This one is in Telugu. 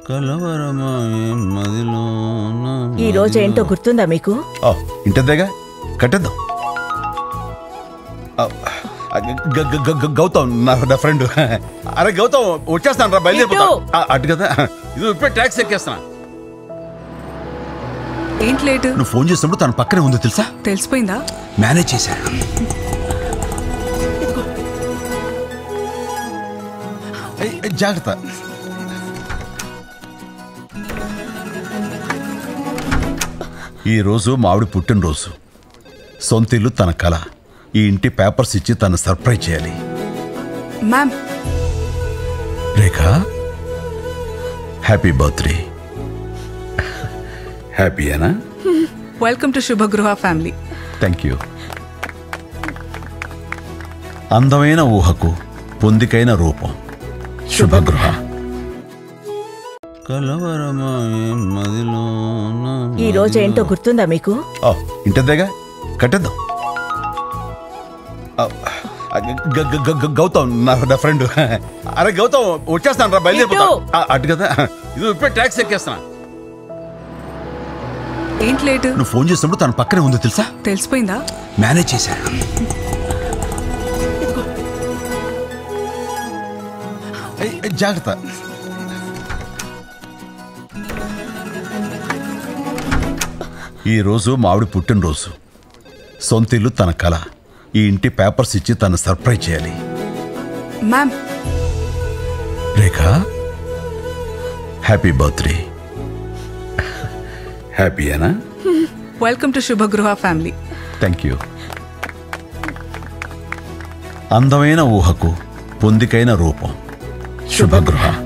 కలవరమాయే మదిలోన ఈ రోజు ఏంటో గుర్తుందా మీకు ఓ, ఇంటద్దేగా కట్టేద్దాం ఆ, ఆ, గ- గ- గ- గ- గౌతమ్ నా నా ఫ్రెండ్ అరే గౌతమ్ వచ్చేస్తాను రా బయలుదేరిపోతా ఇటు. ఆ, అటు కదా ఇది ఇప్పుడే ట్యాక్సీ ఎక్కేస్తాను ఏంటి లేటు నువ్వు ఫోన్ చేసినప్పుడు తన పక్కనే ఉందో తెలుసా తెలిసిపోయిందా మేనేజ్ చేశాను ఏయ్, ఏయ్, జాగ్రత్త ఈ రోజు మావిడి పుట్టినరోజు సొంత ఇల్లు తన కళ ఈ ఇంటి పేపర్స్ ఇచ్చి తను సర్ప్రైజ్ చేయాలి మ్యామ్ రేఖ హ్యాపీ బర్త్డే హ్యాపీయేనా welcome to Shubhagruha family thank you అందమైన ఊహకు పొందికైన రూపం శుభగృహ కలవరమాయే మదిలోన ఈ రోజు ఏంటో గుర్తుందా మీకు ఓ, ఇంటద్దేగా కట్టేద్దాం ఆ, ఆ, గ- గ- గ- గ- గౌతమ్ నా నా ఫ్రెండ్ అరే గౌతమ్ వచ్చేస్తాను రా బయలుదేరిపోతా ఇటు. ఆ, అటు కదా ఇది ఇప్పుడే ట్యాక్సీ ఎక్కేస్తాను ఏంటి లేటు నువ్వు ఫోన్ చేసినప్పుడు తన పక్కనే ఉందో తెలుసా తెలిసిపోయిందా మేనేజ్ చేశాను ఏయ్, ఏయ్, జాగ్రత్త ఈ రోజు మావిడి పుట్టినరోజు సొంత ఇల్లు తన కళ ఈ ఇంటి పేపర్స్ ఇచ్చి తను సర్ప్రైజ్ చేయాలి మ్యామ్ రేఖ హ్యాపీ బర్త్డే హ్యాపీయేనా welcome to Shubhagruha family thank you అందమైన ఊహకు పొందికైన రూపం శుభగృహ